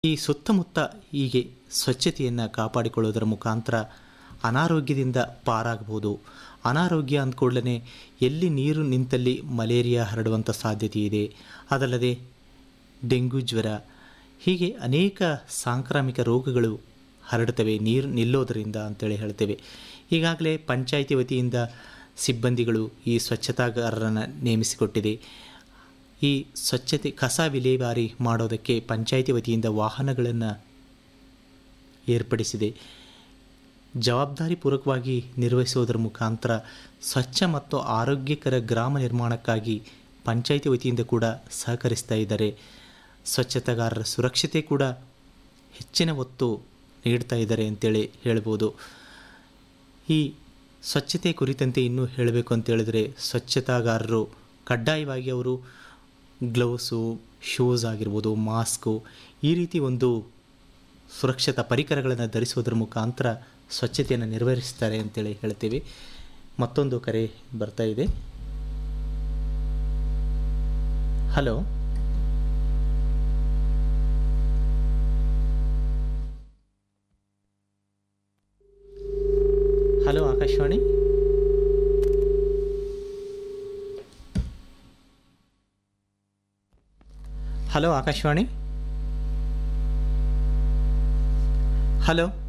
ಈ ಸುತ್ತಮುತ್ತ ಹೀಗೆ ಸ್ವಚ್ಛತೆಯನ್ನು ಕಾಪಾಡಿಕೊಳ್ಳುವುದರ ಮುಖಾಂತರ ಅನಾರೋಗ್ಯದಿಂದ ಪಾರಾಗಬಹುದು ಅನಾರೋಗ್ಯ ಅಂದ್ಕೊಳ್ಳೇ ಎಲ್ಲಿ ನೀರು ನಿಂತಲ್ಲಿ ಮಲೇರಿಯಾ ಹರಡುವಂಥ ಸಾಧ್ಯತೆ ಇದೆ ಅದಲ್ಲದೆ ಡೆಂಗ್ಯೂ ಜ್ವರ ಹೀಗೆ ಅನೇಕ ಸಾಂಕ್ರಾಮಿಕ ರೋಗಗಳು ಹರಡುತ್ತವೆ ನೀರು ನಿಲ್ಲೋದರಿಂದ ಅಂತೇಳಿ ಹೇಳ್ತೇವೆ ಈಗಾಗಲೇ ಪಂಚಾಯಿತಿ ವತಿಯಿಂದ ಸಿಬ್ಬಂದಿಗಳು ಈ ಸ್ವಚ್ಛತಾಗಾರರನ್ನು ನೇಮಿಸಿಕೊಟ್ಟಿದೆ ಈ ಸ್ವಚ್ಛತೆ ಕಸ ವಿಲೇವಾರಿ ಮಾಡೋದಕ್ಕೆ ಪಂಚಾಯಿತಿ ವತಿಯಿಂದ ವಾಹನಗಳನ್ನು ಏರ್ಪಡಿಸಿದೆ ಜವಾಬ್ದಾರಿಪೂರ್ವಕವಾಗಿ ನಿರ್ವಹಿಸುವುದರ ಮುಖಾಂತರ ಸ್ವಚ್ಛ ಮತ್ತು ಆರೋಗ್ಯಕರ ಗ್ರಾಮ ನಿರ್ಮಾಣಕ್ಕಾಗಿ ಪಂಚಾಯಿತಿ ವತಿಯಿಂದ ಕೂಡ ಸಹಕರಿಸ್ತಾ ಇದ್ದಾರೆ ಸ್ವಚ್ಛತೆಗಾರರ ಸುರಕ್ಷತೆ ಕೂಡ ಹೆಚ್ಚಿನ ಒತ್ತು ನೀಡ್ತಾ ಇದ್ದಾರೆ ಅಂತೇಳಿ ಹೇಳ್ಬೋದು ಈ ಸ್ವಚ್ಛತೆ ಕುರಿತಂತೆ ಇನ್ನೂ ಹೇಳಬೇಕು ಅಂತ ಹೇಳಿದರೆ ಸ್ವಚ್ಛತಾಗಾರರು ಕಡ್ಡಾಯವಾಗಿ ಅವರು ಗ್ಲೌಸು ಶೂಸ್ ಆಗಿರ್ಬೋದು ಮಾಸ್ಕು ಈ ರೀತಿ ಒಂದು ಸುರಕ್ಷತಾ ಪರಿಕರಗಳನ್ನು ಧರಿಸುವುದರ ಮುಖಾಂತರ ಸ್ವಚ್ಛತೆಯನ್ನು ನಿರ್ವಹಿಸ್ತಾರೆ ಅಂತೇಳಿ ಹೇಳ್ತೀವಿ ಮತ್ತೊಂದು ಕರೆ ಬರ್ತಾ ಇದೆ hello hello Akashvani hello Akashvani hello